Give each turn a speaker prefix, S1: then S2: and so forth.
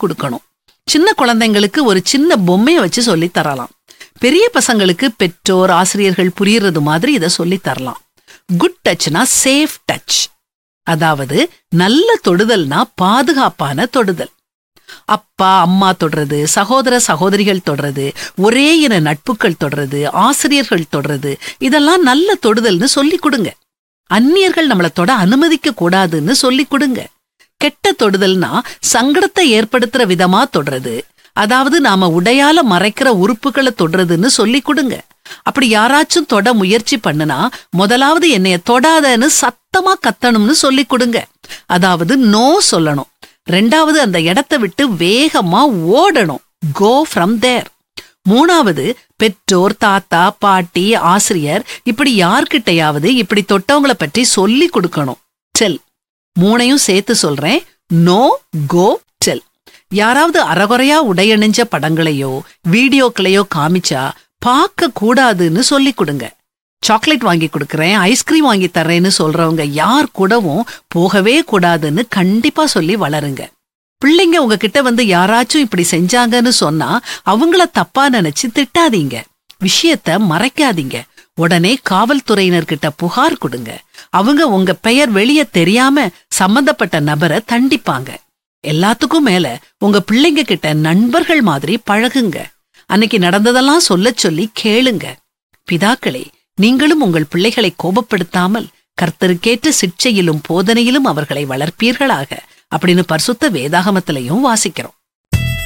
S1: கொடுக்கணும் சின்ன குழந்தைங்களுக்கு ஒரு சின்ன பொம்மையை வச்சு சொல்லி தரலாம் பெரிய பசங்களுக்கு பெற்றோர் ஆசிரியர்கள் புரியறது மாதிரி இதை சொல்லி தரலாம் குட் டச்னா சேஃப் டச் அதாவது நல்ல தொடுதல்னா பாதுகாப்பான தொடுதல் அப்பா அம்மா தொடுறது சகோதர சகோதரிகள் தொடுறது ஒரே இன நட்புகள் தொடுறது ஆசிரியர்கள் தொடுறது இதெல்லாம் நல்ல தொடுதல்னு சொல்லி கொடுங்க அந்நியர்கள் நம்மள தொட அனுமதிக்க கூடாதுன்னு சொல்லி கொடுங்க கெட்ட தொடுதல்னா சங்கடத்தை ஏற்படுத்துற விதமா தொடுறது அதாவது நாம உடையால மறைக்கிற உறுப்புகளை தொடுறதுன்னு சொல்லி கொடுங்க அப்படி யாராச்சும் தொட முயற்சி பண்ணுனா முதலாவது என்னைய தொடாதன்னு சத்தமா கத்தணும்னு சொல்லி கொடுங்க அதாவது நோ சொல்லணும் ரெண்டாவது அந்த இடத்தை விட்டு வேகமா ஓடணும் கோ ஃப்ரம் தேர் மூணாவது பெற்றோர் தாத்தா பாட்டி ஆசிரியர் இப்படி யார்கிட்டயாவது இப்படி தொட்டவங்கள பற்றி சொல்லி கொடுக்கணும் டெல் மூணையும் சேர்த்து சொல்றேன் நோ கோ டெல் யாராவது அறகுறையா உடையணிஞ்ச படங்களையோ வீடியோக்களையோ காமிச்சா பார்க்க கூடாதுன்னு சொல்லி கொடுங்க சாக்லேட் வாங்கி கொடுக்கறேன் ஐஸ்கிரீம் வாங்கி தர்றேன்னு சொல்றவங்க யார் கூடவும் போகவே கூடாதுன்னு கண்டிப்பா சொல்லி வளருங்க பிள்ளைங்க உங்ககிட்ட வந்து யாராச்சும் இப்படி செஞ்சாங்கன்னு சொன்னா அவங்கள தப்பா நினைச்சு திட்டாதீங்க விஷயத்த மறைக்காதீங்க உடனே காவல்துறையினர்கிட்ட புகார் கொடுங்க அவங்க உங்க பெயர் வெளியே தெரியாம சம்பந்தப்பட்ட நபரை தண்டிப்பாங்க எல்லாத்துக்கும் மேல உங்க பிள்ளைங்க கிட்ட நண்பர்கள் மாதிரி பழகுங்க அன்னைக்கு நடந்ததெல்லாம் சொல்லச் சொல்லி கேளுங்க பிதாக்களே நீங்களும் உங்கள் பிள்ளைகளை கோபப்படுத்தாமல் கர்த்தருக்கேற்ற சிக்ஷையிலும் போதனையிலும் அவர்களை வளர்ப்பீர்களாக அப்படின்னு பரிசுத்த வேதாகமத்திலையும் வாசிக்கிறோம்